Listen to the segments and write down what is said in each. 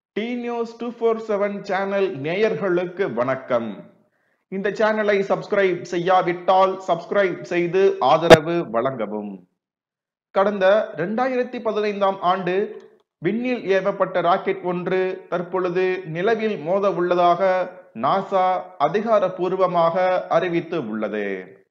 D news two four seven channel நேயர்களுக்கு வணக்கம் இந்த சேனலை சப்ஸ்கிரைப் செய்யாவிட்டால் சப்ஸ்கிரைப் செய்து ஆதரவு வழங்கவும் கடந்த இரண்டாயிரத்தி பதினைந்தாம் ஆண்டு விண்ணில் ஏவப்பட்ட ராக்கெட் ஒன்று தற்பொழுது நிலவில் மோத உள்ளதாக நாசா அதிகாரப்பூர்வமாக அறிவித்து உள்ளது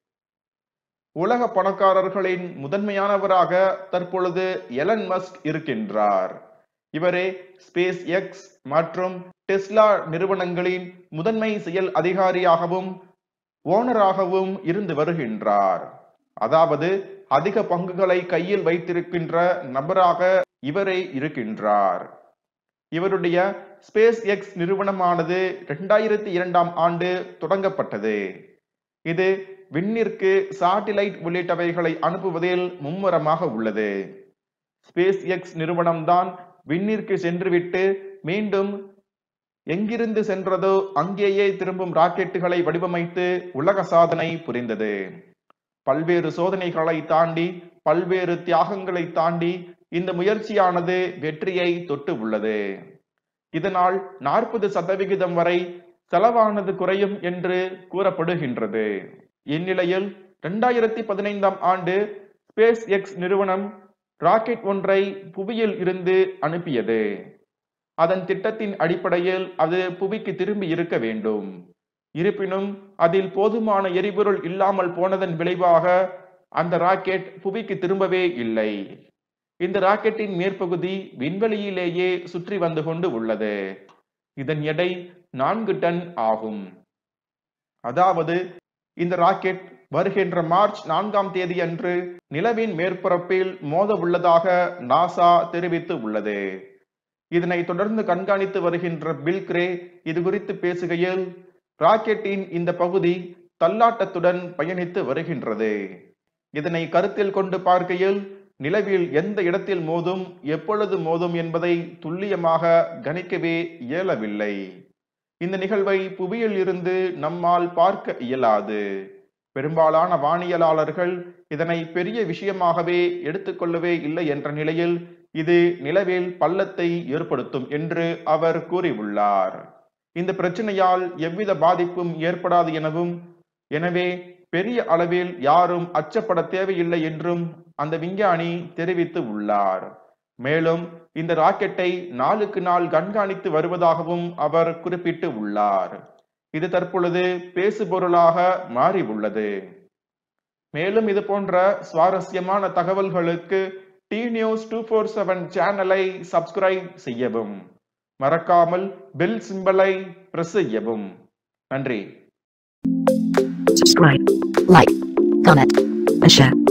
உலக பணக்காரர்களின் முதன்மையானவராக தற்பொழுது எலன் மஸ்க் இருக்கின்றார் இவரே ஸ்பேஸ் எக்ஸ் மற்றும் டெஸ்லா நிறுவனங்களின் முதன்மை செயல் அதிகாரியாகவும் ஓனராகவும் இருந்து வருகின்றார் அதாவது அதிக பங்குகளை கையில் வைத்திருக்கின்ற நபராக இவரே இருக்கின்றார் இவருடைய ஸ்பேஸ் எக்ஸ் நிறுவனமானது இரண்டாயிரத்தி இரண்டாம் ஆண்டு தொடங்கப்பட்டது இது விண்ணிற்கு சாட்டிலைட் உள்ளிட்டவைகளை அனுப்புவதில் மும்முரமாக உள்ளது ஸ்பேஸ் எக்ஸ் நிறுவனம்தான் விண்ணிற்கு சென்றுவிட்டு மீண்டும் எங்கிருந்து சென்றதோ அங்கேயே திரும்பும் ராக்கெட்டுகளை வடிவமைத்து உலக சாதனை புரிந்தது பல்வேறு சோதனைகளை தாண்டி பல்வேறு தியாகங்களை தாண்டி இந்த முயற்சியானது வெற்றியை தொட்டு உள்ளது இதனால் நாற்பது சதவிகிதம் வரை செலவானது குறையும் என்று கூறப்படுகின்றது இந்நிலையில் இரண்டாயிரத்தி பதினைந்தாம் ஆண்டு ஸ்பேஸ் எக்ஸ் நிறுவனம் ராக்கெட் ஒன்றை புவியில் இருந்து அனுப்பியது அதன் திட்டத்தின் அடிப்படையில் அது புவிக்கு திரும்பி இருக்க வேண்டும் இருப்பினும் அதில் போதுமான எரிபொருள் இல்லாமல் போனதன் விளைவாக அந்த ராக்கெட் புவிக்கு திரும்பவே இல்லை இந்த ராக்கெட்டின் மேற்பகுதி விண்வெளியிலேயே சுற்றி வந்து கொண்டு உள்ளது இதன் எடை நான்கு டன் ஆகும் அதாவது இந்த ராக்கெட் வருகின்ற மார்ச் நான்காம் தேதி அன்று நிலவின் மேற்பரப்பில் மோத உள்ளதாக நாசா தெரிவித்து உள்ளது இதனை தொடர்ந்து கண்காணித்து வருகின்ற பில்கிரே இது குறித்து பேசுகையில் ராக்கெட்டின் இந்த பகுதி தள்ளாட்டத்துடன் பயணித்து வருகின்றது இதனை கருத்தில் கொண்டு பார்க்கையில் நிலவில் எந்த இடத்தில் மோதும் எப்பொழுது மோதும் என்பதை துல்லியமாக கணிக்கவே இயலவில்லை இந்த நிகழ்வை புவியில் இருந்து நம்மால் பார்க்க இயலாது பெரும்பாலான வானியலாளர்கள் இதனை பெரிய விஷயமாகவே எடுத்துக்கொள்ளவே இல்லை என்ற நிலையில் இது நிலவில் பள்ளத்தை ஏற்படுத்தும் என்று அவர் கூறியுள்ளார் இந்த பிரச்சனையால் எவ்வித பாதிப்பும் ஏற்படாது எனவும் எனவே பெரிய அளவில் யாரும் அச்சப்பட தேவையில்லை என்றும் அந்த விஞ்ஞானி தெரிவித்து உள்ளார் மேலும் இந்த ராக்கெட்டை நாளுக்கு நாள் கண்காணித்து வருவதாகவும் அவர் குறிப்பிட்டு உள்ளார் இது தற்பொழுது பேசுபொருளாக மாறி உள்ளது மேலும் இது போன்ற சுவாரஸ்யமான தகவல்களுக்கு T news two four seven சேனலை சப்ஸ்கிரைப் செய்யவும் மறக்காமல் பெல் சிம்பலை பிரஸ் செய்யவும் நன்றி subscribe, like, comment, and share.